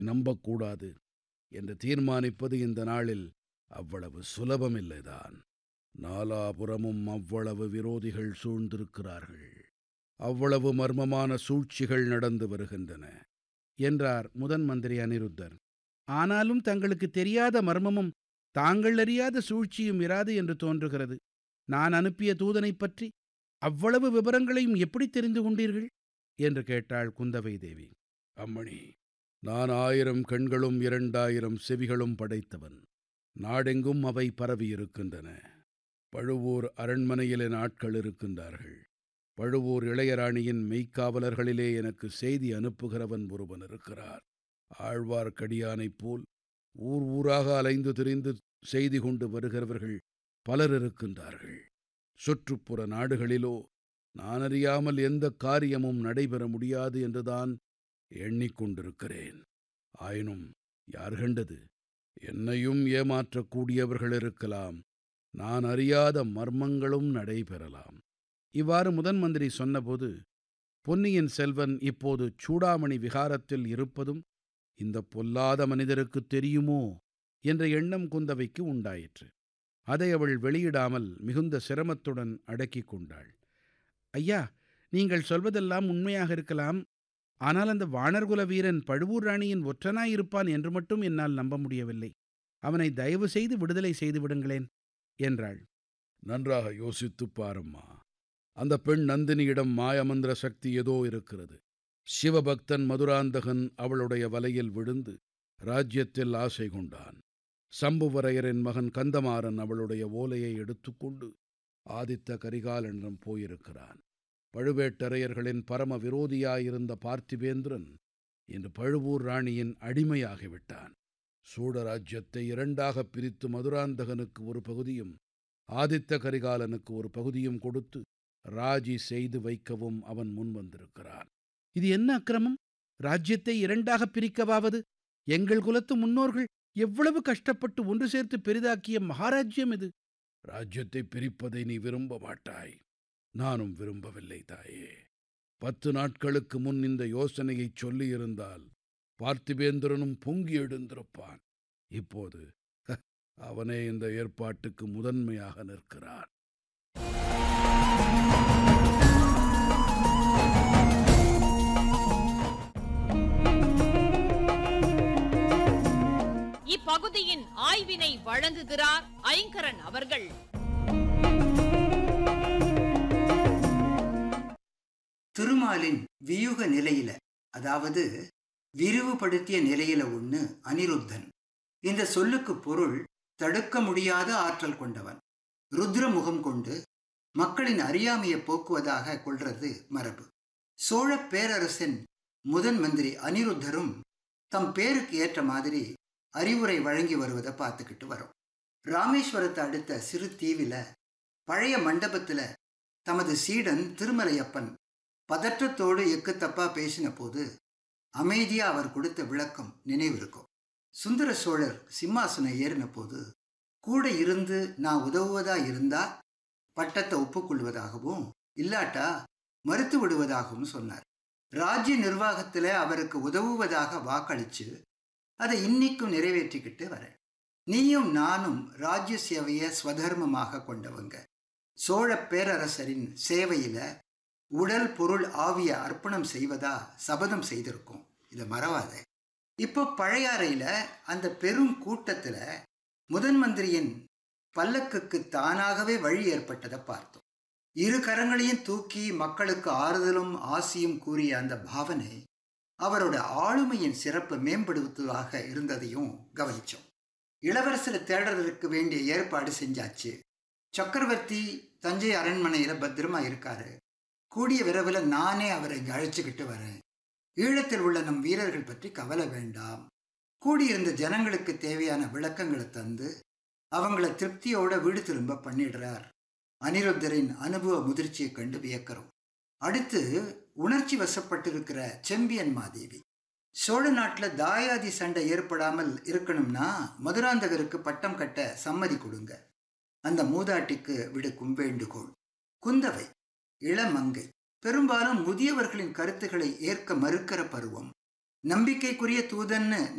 நம்பக்கூடாது என்று தீர்மானிப்பது இந்த நாளில் அவ்வளவு சுலபமில்லைதான் நாலாபுறமும் அவ்வளவு விரோதிகள் சூழ்ந்திருக்கிறார்கள் அவ்வளவு மர்மமான சூழ்ச்சிகள் நடந்து வருகின்றன என்றார் முதன் மந்திரி அனிருத்தர் ஆனாலும் தங்களுக்கு தெரியாத மர்மமும் தாங்கள் அறியாத சூழ்ச்சியும் இராது என்று தோன்றுகிறது நான் அனுப்பிய தூதனைப் பற்றி அவ்வளவு விவரங்களையும் எப்படி தெரிந்து கொண்டீர்கள் என்று கேட்டாள் குந்தவை தேவி அம்மணி நான் ஆயிரம் கண்களும் இரண்டாயிரம் செவிகளும் படைத்தவன் நாடெங்கும் அவை பரவியிருக்கின்றன பழுவூர் அரண்மனையில் என் ஆட்கள் இருக்கின்றார்கள் பழுவூர் இளையராணியின் மெய்க்காவலர்களிலே எனக்கு செய்தி அனுப்புகிறவன் ஒருவன் இருக்கிறார் ஆழ்வார்க்கடியானைப் போல் ஊர் ஊராக அலைந்து திரிந்து செய்தி கொண்டு வருகிறவர்கள் பலர் இருக்கின்றார்கள் சுற்றுப்புற நாடுகளிலோ நான் அறியாமல் எந்த காரியமும் நடைபெற முடியாது என்றுதான் எண்ணிக்கொண்டிருக்கிறேன் ஆயினும் யார் கண்டது என்னையும் ஏமாற்றக்கூடியவர்கள் இருக்கலாம் நான் அறியாத மர்மங்களும் நடைபெறலாம் இவ்வாறு முதன் மந்திரி சொன்னபோது பொன்னியின் செல்வன் இப்போது சூடாமணி விகாரத்தில் இருப்பதும் இந்த பொல்லாத மனிதருக்குத் தெரியுமோ என்ற எண்ணம் குந்தவைக்கு உண்டாயிற்று அதை அவள் வெளியிடாமல் மிகுந்த சிரமத்துடன் அடக்கிக் கொண்டாள் ஐயா நீங்கள் சொல்வதெல்லாம் உண்மையாக இருக்கலாம் ஆனால் அந்த வாணர்குல வீரன் பழுவூர் ராணியின் ஒற்றனாயிருப்பான் என்று மட்டும் என்னால் நம்ப முடியவில்லை அவனை தயவு செய்து விடுதலை செய்து விடுங்களேன் என்றாள் நன்றாக யோசித்துப் பாரம்மா அந்த பெண் நந்தினியிடம் மாயமந்திர சக்தி ஏதோ இருக்கிறது சிவபக்தன் மதுராந்தகன் அவளுடைய வலையில் விழுந்து ராஜ்யத்தில் ஆசை கொண்டான் சம்புவரையரின் மகன் கந்தமாறன் அவளுடைய ஓலையை எடுத்துக்கொண்டு ஆதித்த கரிகாலனிடம் போயிருக்கிறான் பழுவேட்டரையர்களின் பரம விரோதியாயிருந்த பார்த்திபேந்திரன் இன்று பழுவூர் ராணியின் அடிமையாகிவிட்டான் சூட ராஜ்யத்தை இரண்டாகப் பிரித்து மதுராந்தகனுக்கு ஒரு பகுதியும் ஆதித்த கரிகாலனுக்கு ஒரு பகுதியும் கொடுத்து ராஜி செய்து வைக்கவும் அவன் முன்வந்திருக்கிறான் இது என்ன அக்கிரமம் ராஜ்யத்தை இரண்டாகப் பிரிக்கவாவது எங்கள் குலத்து முன்னோர்கள் எவ்வளவு கஷ்டப்பட்டு ஒன்று சேர்த்து பெரிதாக்கிய மகாராஜ்யம் இது ராஜ்யத்தை பிரிப்பதை நீ விரும்ப மாட்டாய் நானும் விரும்பவில்லை தாயே பத்து நாட்களுக்கு முன் இந்த யோசனையைச் சொல்லியிருந்தால் பார்த்திபேந்திரனும் பொங்கி எழுந்திருப்பான் இப்போது அவனே இந்த ஏற்பாட்டுக்கு முதன்மையாக நிற்கிறான் இப்பகுதியின் ஆய்வினை வழங்குகிறார் ஐங்கரன் அவர்கள் திருமாலின் வியூக நிலையில அதாவது விரிவுபடுத்திய நிலையில ஒண்ணு அனிருத்தன் இந்த சொல்லுக்கு பொருள் தடுக்க முடியாத ஆற்றல் கொண்டவன் ருத்ர முகம் கொண்டு மக்களின் அறியாமையை போக்குவதாக கொள்றது மரபு சோழ பேரரசின் முதன் மந்திரி அனிருத்தரும் தம் பேருக்கு ஏற்ற மாதிரி அறிவுரை வழங்கி வருவதை பார்த்துக்கிட்டு வரோம் ராமேஸ்வரத்தை அடுத்த சிறு தீவில பழைய மண்டபத்துல தமது சீடன் திருமலையப்பன் பதற்றத்தோடு எக்கு தப்பா பேசின போது அமைதியா அவர் கொடுத்த விளக்கம் நினைவிருக்கும் சுந்தர சோழர் சிம்மாசனம் ஏறின போது கூட இருந்து நான் உதவுவதா இருந்தா பட்டத்தை ஒப்புக்கொள்வதாகவும் இல்லாட்டா மறுத்து விடுவதாகவும் சொன்னார் ராஜ்ய நிர்வாகத்துல அவருக்கு உதவுவதாக வாக்களிச்சு அதை இன்னிக்கும் நிறைவேற்றிக்கிட்டு வரேன் நீயும் நானும் ராஜ்ய சேவையை ஸ்வதர்மமாக கொண்டவங்க சோழ பேரரசரின் சேவையில உடல் பொருள் ஆவிய அர்ப்பணம் செய்வதா சபதம் செய்திருக்கோம் இதை மறவாத இப்போ பழையாறையில அந்த பெரும் கூட்டத்துல முதன் மந்திரியின் பல்லக்குக்கு தானாகவே வழி ஏற்பட்டதை பார்த்தோம் இரு கரங்களையும் தூக்கி மக்களுக்கு ஆறுதலும் ஆசியும் கூறிய அந்த பாவனை அவரோட ஆளுமையின் சிறப்பு மேம்படுத்துவதாக இருந்ததையும் கவனிச்சோம் இளவரசரை தேடுறதுக்கு வேண்டிய ஏற்பாடு செஞ்சாச்சு சக்கரவர்த்தி தஞ்சை அரண்மனையில பத்திரமா இருக்காரு கூடிய விரைவில் நானே அவரை இங்க அழைச்சுக்கிட்டு வரேன் ஈழத்தில் உள்ள நம் வீரர்கள் பற்றி கவலை வேண்டாம் கூடியிருந்த ஜனங்களுக்கு தேவையான விளக்கங்களை தந்து அவங்கள திருப்தியோட வீடு திரும்ப பண்ணிடுறார் அனிருத்தரின் அனுபவ முதிர்ச்சியை கண்டு வியக்கிறோம் அடுத்து உணர்ச்சி வசப்பட்டிருக்கிற செம்பியன் மாதேவி சோழ நாட்டில் தாயாதி சண்டை ஏற்படாமல் இருக்கணும்னா மதுராந்தகருக்கு பட்டம் கட்ட சம்மதி கொடுங்க அந்த மூதாட்டிக்கு விடுக்கும் வேண்டுகோள் குந்தவை இளமங்கை பெரும்பாலும் முதியவர்களின் கருத்துக்களை ஏற்க மறுக்கிற பருவம் நம்பிக்கைக்குரிய தூதன்னு